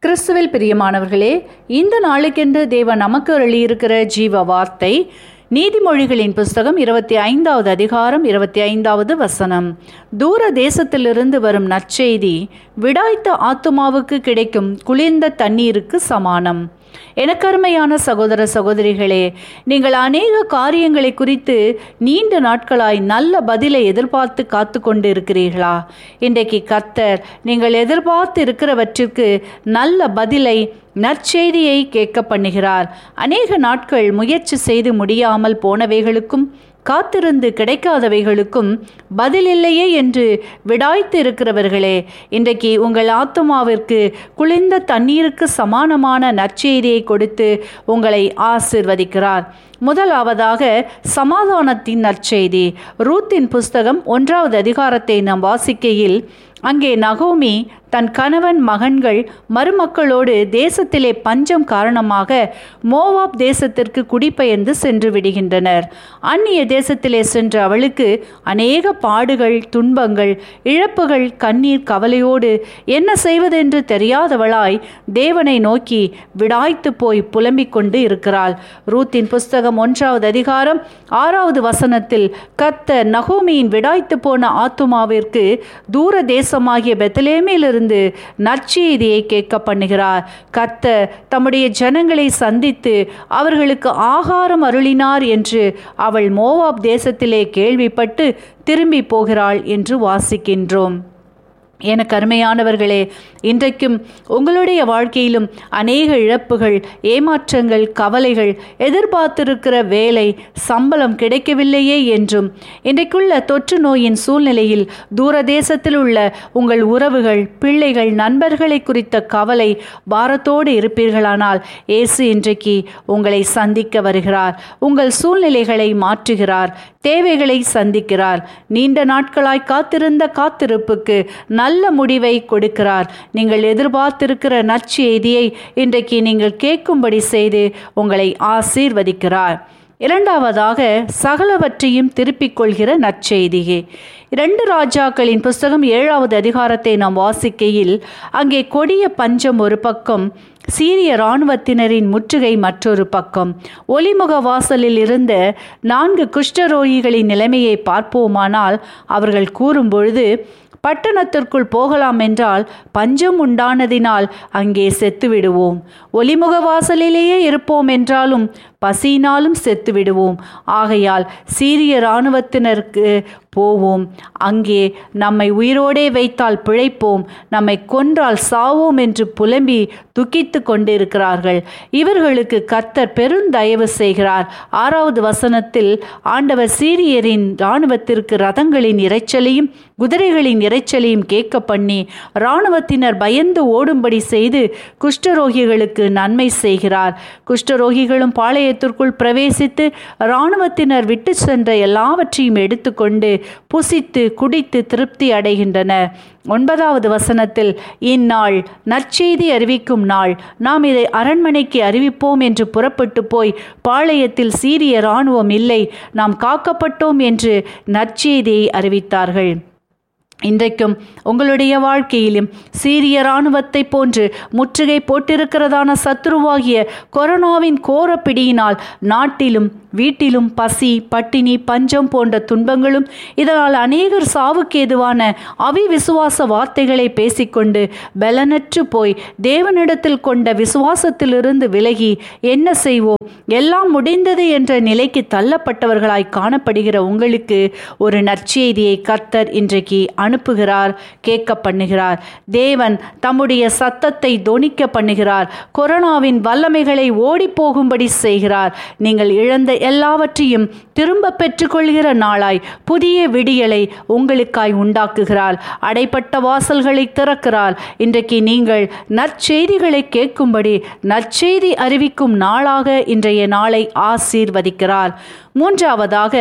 கிறிஸ்துவில் பிரியமானவர்களே இந்த நாளுக்கென்று தேவன் நமக்கு அருளியிருக்கிற ஜீவ வார்த்தை நீதிமொழிகளின் புஸ்தகம் இருபத்தி ஐந்தாவது அதிகாரம் இருபத்தி ஐந்தாவது வசனம் தூர தேசத்திலிருந்து வரும் நற்செய்தி விடாய்த்த ஆத்துமாவுக்கு கிடைக்கும் குளிர்ந்த தண்ணீருக்கு சமானம் எனக்கருமையான சகோதர சகோதரிகளே நீங்கள் அநேக காரியங்களை குறித்து நீண்ட நாட்களாய் நல்ல பதிலை எதிர்பார்த்து காத்து கொண்டு இருக்கிறீர்களா இன்றைக்கு கத்தர் நீங்கள் எதிர்பார்த்து இருக்கிறவற்றிற்கு நல்ல பதிலை நற்செய்தியை கேட்க பண்ணுகிறார் அநேக நாட்கள் முயற்சி செய்து முடியாமல் போனவைகளுக்கும் காத்திருந்து கிடைக்காதவைகளுக்கும் பதில் இல்லையே என்று விடாய்த்து இருக்கிறவர்களே இன்றைக்கு உங்கள் ஆத்மாவிற்கு குளிர்ந்த தண்ணீருக்கு சமானமான நற்செய்தியை கொடுத்து உங்களை ஆசிர்வதிக்கிறார் முதலாவதாக சமாதானத்தின் நற்செய்தி ரூத்தின் புஸ்தகம் ஒன்றாவது அதிகாரத்தை நாம் வாசிக்கையில் அங்கே நகோமி தன் கணவன் மகன்கள் மருமக்களோடு தேசத்திலே பஞ்சம் காரணமாக மோவாப் தேசத்திற்கு குடிபெயர்ந்து சென்று விடுகின்றனர் அந்நிய தேசத்திலே சென்ற அவளுக்கு அநேக பாடுகள் துன்பங்கள் இழப்புகள் கண்ணீர் கவலையோடு என்ன செய்வதென்று தெரியாதவளாய் தேவனை நோக்கி விடாய்த்து போய் புலம்பிக் கொண்டு இருக்கிறாள் ரூத்தின் புஸ்தகம் ஒன்றாவது அதிகாரம் ஆறாவது வசனத்தில் கத்த நகோமியின் விடாய்த்து போன ஆத்துமாவிற்கு தூர தேசமாகிய பெத்தலேமிலிருந்து இருந்து நற்செய்தியை கேட்க பண்ணுகிறார் கத்த தம்முடைய ஜனங்களை சந்தித்து அவர்களுக்கு ஆகாரம் அருளினார் என்று அவள் மோவாப் தேசத்திலே கேள்விப்பட்டு திரும்பி போகிறாள் என்று வாசிக்கின்றோம் எனக்கு அருமையானவர்களே இன்றைக்கும் உங்களுடைய வாழ்க்கையிலும் அநேக இழப்புகள் ஏமாற்றங்கள் கவலைகள் எதிர்பார்த்திருக்கிற வேலை சம்பளம் கிடைக்கவில்லையே என்றும் இன்றைக்குள்ள தொற்று நோயின் சூழ்நிலையில் தூரதேசத்தில் உள்ள உங்கள் உறவுகள் பிள்ளைகள் நண்பர்களை குறித்த கவலை பாரத்தோடு இருப்பீர்களானால் இயேசு இன்றைக்கு உங்களை சந்திக்க வருகிறார் உங்கள் சூழ்நிலைகளை மாற்றுகிறார் தேவைகளை சந்திக்கிறார் நீண்ட நாட்களாய் காத்திருந்த காத்திருப்புக்கு நல்ல முடிவை கொடுக்கிறார் நீங்கள் எதிர்பார்த்திருக்கிற நற்செய்தியை இன்றைக்கு நீங்கள் கேட்கும்படி செய்து உங்களை ஆசீர்வதிக்கிறார் இரண்டாவதாக சகலவற்றையும் திருப்பிக் கொள்கிற நற்செய்தியே இரண்டு ராஜாக்களின் புஸ்தகம் ஏழாவது அதிகாரத்தை நாம் வாசிக்கையில் அங்கே கொடிய பஞ்சம் ஒரு பக்கம் சீரிய இராணுவத்தினரின் முற்றுகை மற்றொரு பக்கம் ஒலிமுக வாசலில் இருந்த நான்கு குஷ்டரோகிகளின் நிலைமையை பார்ப்போமானால் அவர்கள் கூறும்பொழுது பட்டணத்திற்குள் போகலாம் என்றால் பஞ்சம் உண்டானதினால் அங்கே செத்து விடுவோம் ஒலிமுக வாசலிலேயே இருப்போம் என்றாலும் பசியினாலும் செத்து விடுவோம் ஆகையால் சீரிய இராணுவத்தினருக்கு போவோம் அங்கே நம்மை உயிரோடே வைத்தால் பிழைப்போம் நம்மை கொன்றால் சாவோம் என்று புலம்பி துக்கித்து கொண்டிருக்கிறார்கள் இவர்களுக்கு கத்தர் பெருந்தயவு செய்கிறார் ஆறாவது வசனத்தில் ஆண்டவர் சீரியரின் இராணுவத்திற்கு ரதங்களின் இறைச்சலையும் குதிரைகளின் இறைச்சலையும் கேட்க பண்ணி இராணுவத்தினர் பயந்து ஓடும்படி செய்து குஷ்டரோகிகளுக்கு நன்மை செய்கிறார் குஷ்டரோகிகளும் பாளையத்திற்குள் பிரவேசித்து இராணுவத்தினர் விட்டு சென்ற எல்லாவற்றையும் எடுத்துக்கொண்டு புசித்து குடித்து திருப்தி அடைகின்றனர் ஒன்பதாவது வசனத்தில் இந்நாள் நற்செய்தி அறிவிக்கும் நாள் நாம் இதை அரண்மனைக்கு அறிவிப்போம் என்று புறப்பட்டு போய் பாளையத்தில் சீரிய இராணுவம் இல்லை நாம் காக்கப்பட்டோம் என்று நற்செய்தியை அறிவித்தார்கள் இன்றைக்கும் உங்களுடைய வாழ்க்கையிலும் சீரிய இராணுவத்தை போன்று முற்றுகை போட்டிருக்கிறதான சத்ருவாகிய கொரோனாவின் கோர பிடியினால் நாட்டிலும் வீட்டிலும் பசி பட்டினி பஞ்சம் போன்ற துன்பங்களும் இதனால் அநேகர் சாவுக்கு ஏதுவான அவிவிசுவாச வார்த்தைகளை பேசிக்கொண்டு பலனற்று போய் தேவனிடத்தில் கொண்ட விசுவாசத்திலிருந்து விலகி என்ன செய்வோம் எல்லாம் முடிந்தது என்ற நிலைக்கு தள்ளப்பட்டவர்களாய் காணப்படுகிற உங்களுக்கு ஒரு நற்செய்தியை கர்த்தர் இன்றைக்கு அனுப்புகிறார் கேட்க பண்ணுகிறார் தேவன் தம்முடைய சத்தத்தை தொனிக்க பண்ணுகிறார் கொரோனாவின் வல்லமைகளை ஓடி போகும்படி செய்கிறார் நீங்கள் இழந்த எல்லாவற்றையும் திரும்ப பெற்றுக்கொள்கிற நாளாய் புதிய விடியலை உங்களுக்காய் உண்டாக்குகிறார் அடைப்பட்ட வாசல்களை திறக்கிறார் இன்றைக்கு நீங்கள் நற்செய்திகளை கேட்கும்படி நற்செய்தி அறிவிக்கும் நாளாக இன்றைய நாளை ஆசீர்வதிக்கிறார் மூன்றாவதாக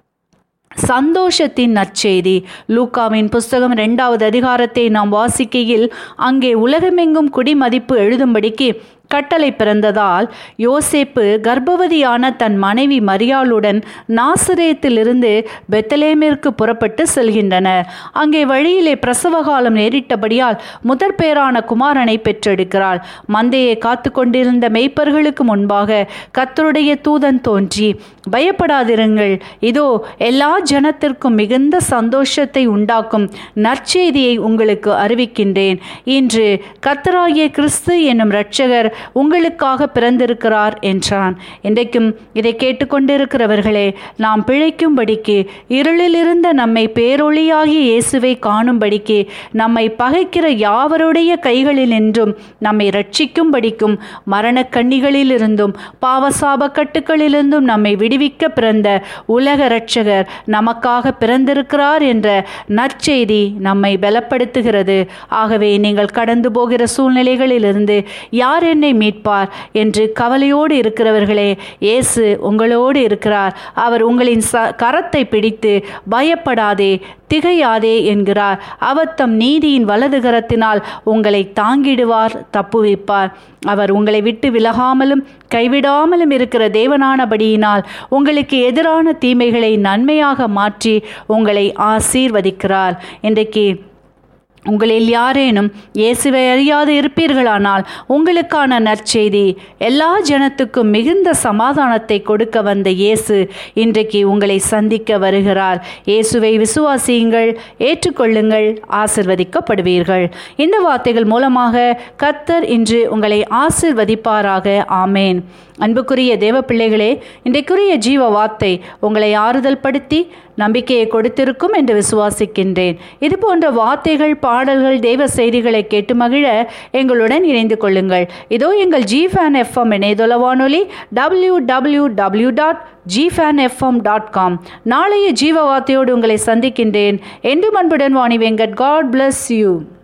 சந்தோஷத்தின் நற்செய்தி லூக்காவின் புஸ்தகம் இரண்டாவது அதிகாரத்தை நாம் வாசிக்கையில் அங்கே உலகமெங்கும் குடிமதிப்பு எழுதும்படிக்கு கட்டளை பிறந்ததால் யோசேப்பு கர்ப்பவதியான தன் மனைவி மரியாளுடன் நாசிரேத்திலிருந்து பெத்தலேமிற்கு புறப்பட்டு செல்கின்றனர் அங்கே வழியிலே பிரசவ காலம் நேரிட்டபடியால் முதற் பேரான குமாரனை பெற்றெடுக்கிறாள் மந்தையை காத்து கொண்டிருந்த மெய்ப்பர்களுக்கு முன்பாக கத்தருடைய தூதன் தோன்றி பயப்படாதிருங்கள் இதோ எல்லா ஜனத்திற்கும் மிகுந்த சந்தோஷத்தை உண்டாக்கும் நற்செய்தியை உங்களுக்கு அறிவிக்கின்றேன் இன்று கத்தராகிய கிறிஸ்து என்னும் இரட்சகர் உங்களுக்காக பிறந்திருக்கிறார் என்றான் இன்றைக்கும் இதை கேட்டுக்கொண்டிருக்கிறவர்களே நாம் பிழைக்கும்படிக்கு இருளில் இருந்த நம்மை பேரொளியாகிய இயேசுவை காணும்படிக்கு நம்மை பகைக்கிற யாவருடைய கைகளில் நின்றும் நம்மை ரட்சிக்கும்படிக்கும் மரணக் கண்ணிகளிலிருந்தும் பாவசாப கட்டுக்களிலிருந்தும் நம்மை விடுவிக்க பிறந்த உலக இரட்சகர் நமக்காக பிறந்திருக்கிறார் என்ற நற்செய்தி நம்மை பலப்படுத்துகிறது ஆகவே நீங்கள் கடந்து போகிற சூழ்நிலைகளிலிருந்து யார் என்னை மீட்பார் என்று கவலையோடு இருக்கிறவர்களே இயேசு உங்களோடு இருக்கிறார் அவர் உங்களின் ச கரத்தை பிடித்து பயப்படாதே திகையாதே என்கிறார் அவர் தம் நீதியின் வலது கரத்தினால் உங்களை தாங்கிடுவார் தப்புவிப்பார் அவர் உங்களை விட்டு விலகாமலும் கைவிடாமலும் இருக்கிற தேவனானபடியினால் உங்களுக்கு எதிரான தீமைகளை நன்மையாக மாற்றி உங்களை ஆசீர்வதிக்கிறார் இன்றைக்கு உங்களில் யாரேனும் இயேசுவை அறியாது இருப்பீர்களானால் உங்களுக்கான நற்செய்தி எல்லா ஜனத்துக்கும் மிகுந்த சமாதானத்தை கொடுக்க வந்த இயேசு இன்றைக்கு உங்களை சந்திக்க வருகிறார் இயேசுவை விசுவாசியுங்கள் ஏற்றுக்கொள்ளுங்கள் ஆசிர்வதிக்கப்படுவீர்கள் இந்த வார்த்தைகள் மூலமாக கத்தர் இன்று உங்களை ஆசிர்வதிப்பாராக ஆமேன் அன்புக்குரிய தேவ பிள்ளைகளே இன்றைக்குரிய ஜீவ வார்த்தை உங்களை ஆறுதல் படுத்தி நம்பிக்கையை கொடுத்திருக்கும் என்று விசுவாசிக்கின்றேன் இது போன்ற வார்த்தைகள் பாடல்கள் தெய்வ செய்திகளை கேட்டு மகிழ எங்களுடன் இணைந்து கொள்ளுங்கள் இதோ எங்கள் ஜி ஃபேன் எஃப்எம் இணையதள வானொலி டபிள்யூ டபிள்யூ டபிள்யூ டாட் ஜிஃபேன் எஃப்எம் டாட் காம் நாளைய ஜீவ வார்த்தையோடு உங்களை சந்திக்கின்றேன் என்று அன்புடன் Vani Venkat God bless you